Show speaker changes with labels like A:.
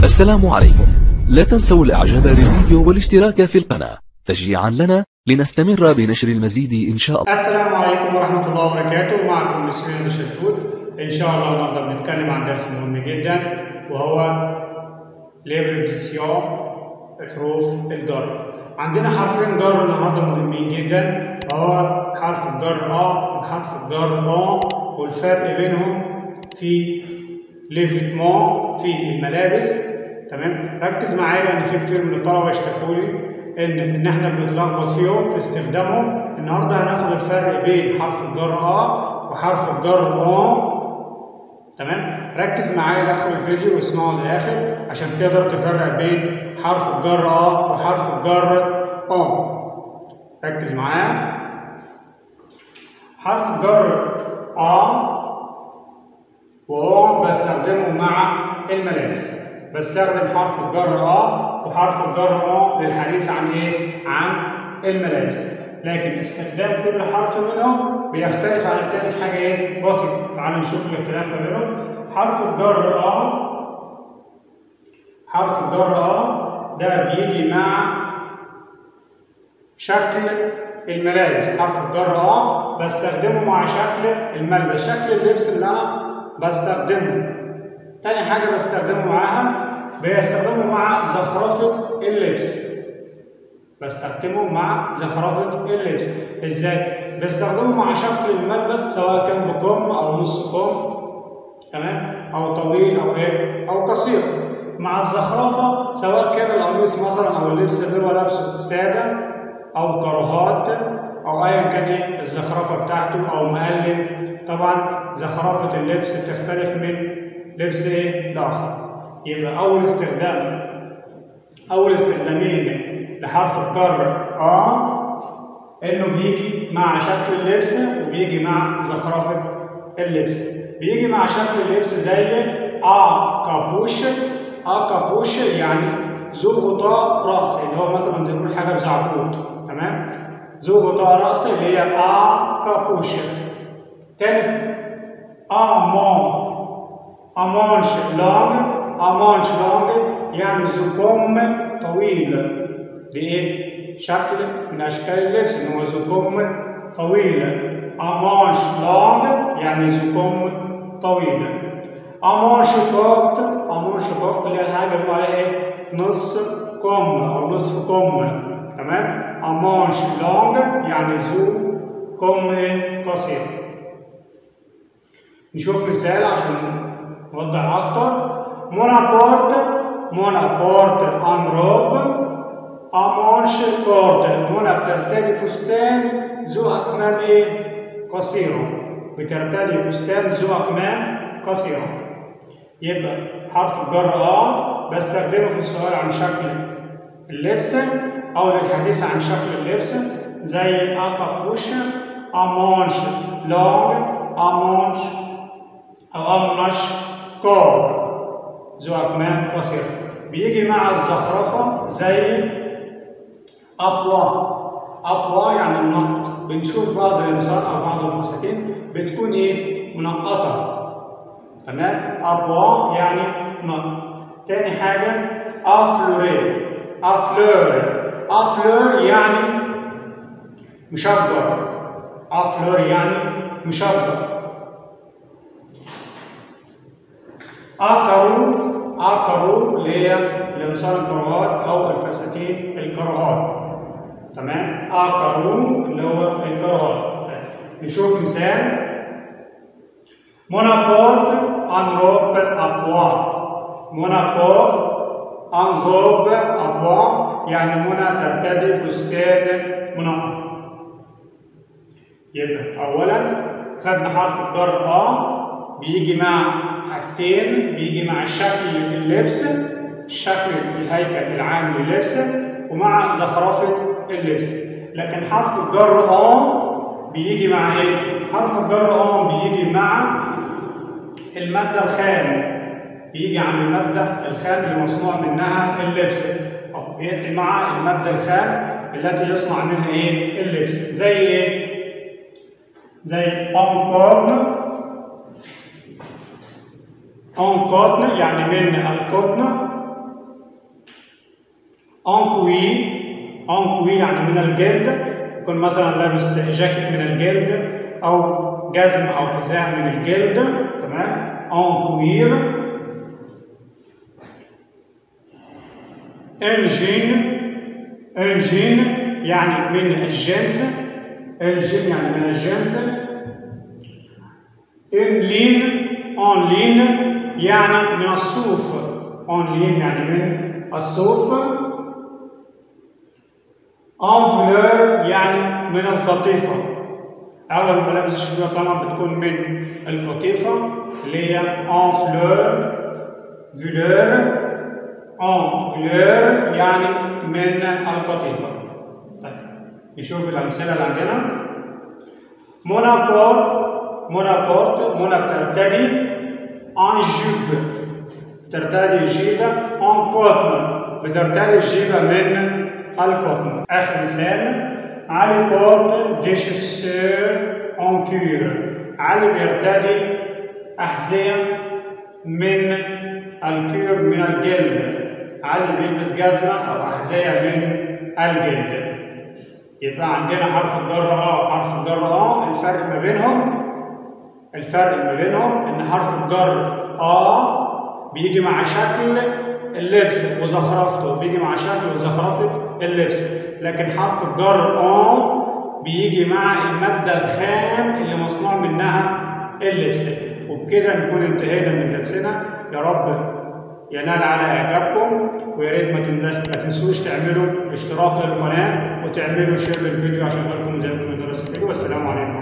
A: السلام عليكم لا تنسوا الاعجاب بالفيديو والاشتراك في القناة تشجيعا لنا لنستمر بنشر المزيد ان شاء الله
B: السلام عليكم ورحمة الله وبركاته معكم مسلم شدود إن شاء الله النهارده بنتكلم عن درس مهم جدا وهو ليبريبسيون حروف الجر عندنا حرفين جر النهارده مهمين جدا وهو حرف الجر ا وحرف الجر ا والفرق بينهم في ليفيتمون في الملابس تمام ركز معايا لان في كتير من الطلبه اشتكوا لي ان ان احنا بنتلخبط فيهم في استخدامهم النهارده هناخد الفرق بين حرف الجر ا وحرف الجر ا تمام ركز معايا لاخر الفيديو واسمعه للاخر عشان تقدر تفرق بين حرف الجر ا وحرف الجر ا ركز معايا حرف الجر ا وهو بستخدمه مع الملابس بستخدم حرف الجر ا وحرف الجر ا للحديث عن ايه عن الملابس لكن استخدام كل حرف منهم بيختلف عن التاني في حاجه ايه بسيطه تعالوا نشوف الاختلاف ما بينهم حرف الجر ا حرف الجر ا ده بيجي مع شكل الملابس حرف الجر ا بستخدمه مع شكل الملبس شكل اللبس اللي انا بستخدمه تاني حاجه بستخدمه معاها بيستخدمه مع زخرفه اللبس بستخدمه مع زخرفه اللبس ازاي بستخدمه مع شكل الملبس سواء كان بكم او نص كم تمام او طويل او ايه او قصير مع الزخرفه سواء كان القميص مثلا او اللبس اللي هو لابسه ساده او كراهات او ايا كان ايه الزخرفه بتاعته او مقلم طبعا زخرفه اللبس بتختلف من لبس ايه لاخر يبقى اول استخدام اول استخدامين لحرف الجر اه انه بيجي مع شكل اللبس وبيجي مع زخرفه اللبس بيجي مع شكل اللبس زي ا كابوش ا كابوش يعني ذو غطاء راسي اللي هو مثلا زي ما نقول حاجه بزعبوط تمام ذو غطاء راسي اللي هي ا كابوش تاني امون امونش لونج امونش لونج يعني ذو كم طويل بايه شكل من اشكال اللبس ان هو ذو كم طويل امونش لونج يعني ذو كم طويل امونش كورت امونش كورت اللي هي الحاجه اللي عليها ايه نص كم او نصف كم تمام امونش لونج يعني ذو كم قصير نشوف مثال عشان نوضح اكتر مونابورت مونابورت ان روب امونش كورت منى بترتدي فستان ذو اكمام ايه قصيره بترتدي فستان ذو اكمام قصيره يبقى حرف الجر ا بستخدمه في السؤال عن شكل اللبس او للحديث عن شكل اللبس زي اكابوش امونش لونج امونش او امونش كور ذو اكمام قصيره بيجي مع الزخرفه زي ابوا ابوا يعني منقط بنشوف بعض الانسان او بعض الفساتين بتكون ايه منقطه تمام ابوا يعني منقط تاني حاجه افلوري افلور افلور يعني مشجر افلور يعني مشجر اكرو اكرو اللي هي الانسان الكروات او الفساتين الكروات تمام اكرو اللي هو الكروات طيب. نشوف مثال مونابورت ان روب ابوا مونابورت ان روب ابوا يعني منى ترتدي فستان منقط يبقى اولا خدنا حرف الجر ا بيجي مع حاجتين بيجي مع شكل اللبس شكل الهيكل العام للبس ومع زخرفه اللبس لكن حرف الجر ا بيجي مع ايه حرف الجر ا بيجي مع الماده الخام بيجي عن الماده الخام اللي مصنوع منها اللبس او بياتي مع الماده الخام التي يصنع منها ايه اللبس زي ايه زي انكورن ان كوتن يعني من القطن انكوي انكوي يعني من الجلد يكون مثلا لابس جاكيت من الجلد او جزم او حذاء من الجلد تمام انكوير انجين انجين يعني من الجنس انجين يعني من الجنس ان لين ان لين يعني من الصوف ان لين يعني من الصوف ان فلور يعني من القطيفة أغلب الملابس الشتوية طبعا بتكون من القطيفة اللي هي ان فلور فلور ان فلور يعني من القطيفة طيب نشوف الأمثلة اللي عندنا مونابورت مونابورت مونا بترتدي ان جيب ترتدي جيبة ان كوتن بترتدي جيبة من القطن آخر مثال علي بورت دي شسور ان كور علي بيرتدي أحذية من الكور من الجلد علي بيلبس جزمة أو أحذية من الجلد يبقى عندنا حرف الجر اه وحرف الجر اه الفرق ما بينهم الفرق ما بينهم ان حرف الجر اه بيجي مع شكل اللبس وزخرفته بيجي مع شكل وزخرفه اللبس لكن حرف الجر اه بيجي مع المادة الخام اللي مصنوع منها اللبس وبكده نكون انتهينا من درسنا يا رب ينال على اعجابكم ويا ريت ما تنسوش تعملوا اشتراك للقناه وتعملوا شير للفيديو عشان يجيلكم زي ما درس الفيديو والسلام عليكم